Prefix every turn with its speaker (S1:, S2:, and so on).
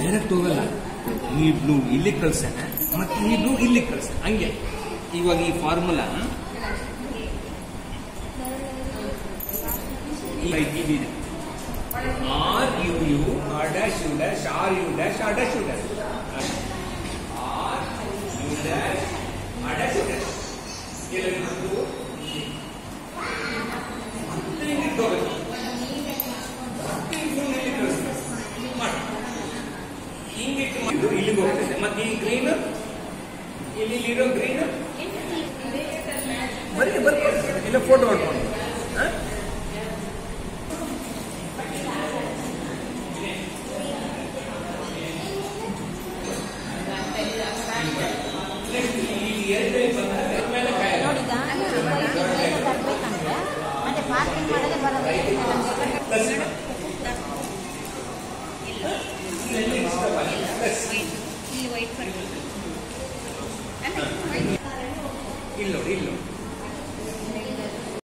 S1: direct ಹೋಗಲ್ಲ ಈ blue ಇಲ್ಲಿ ಕಳ್ಸಣ ಮತ್ತೆ ಈ ಬ್ಲೂ ಇಲ್ಲಿ ಕಳ್ಸಣ ಹಂಗೆ ಇವಾಗ ಈ ಫಾರ್ಮುಲಾ ಇದಿದೆ R U U R dash U dash R U dash R dash U dash R U dash R dash U dash ಎಲ್ಲರಿಗೂ ಮತ್ತೆ ಹಿಂಗೆ ಇಟ್ಕೋಬೇಕು ಮತ್ತೆ ಇದನ್ನ ಇಲ್ಲಿ ಕಳಿಸ್ಬೇಕು ಮಾಡಿ ಹಿಂಗಿಟ್ಟು ಇದು ಇಲ್ಲಿಗೆ ಹೋಗ್ತದೆ ಮತ್ತೆ ಈ ಗ್ರೀನ್ ಇಲ್ಲಿ ಇಲ್ಲಿರೋ ಗ್ರೀನ್ ಬರೀ ಬರೀ ಇಲ್ಲ ಫೋಟೋ ಹೊಡ್ಕೊಂಡು ಹಾ
S2: ನೋಡಿದ ಮೇಲೆ ಬರ್ಬೇಕಂದ್ರೆ ಮತ್ತೆ ಪಾರ್ಕಿಂಗ್ ಮಾಡದೆ ಬರೋದು
S1: ಇಲ್ಲಿ ನೋಡಿ ಇಲ್ಲಿ ನೋಡಿ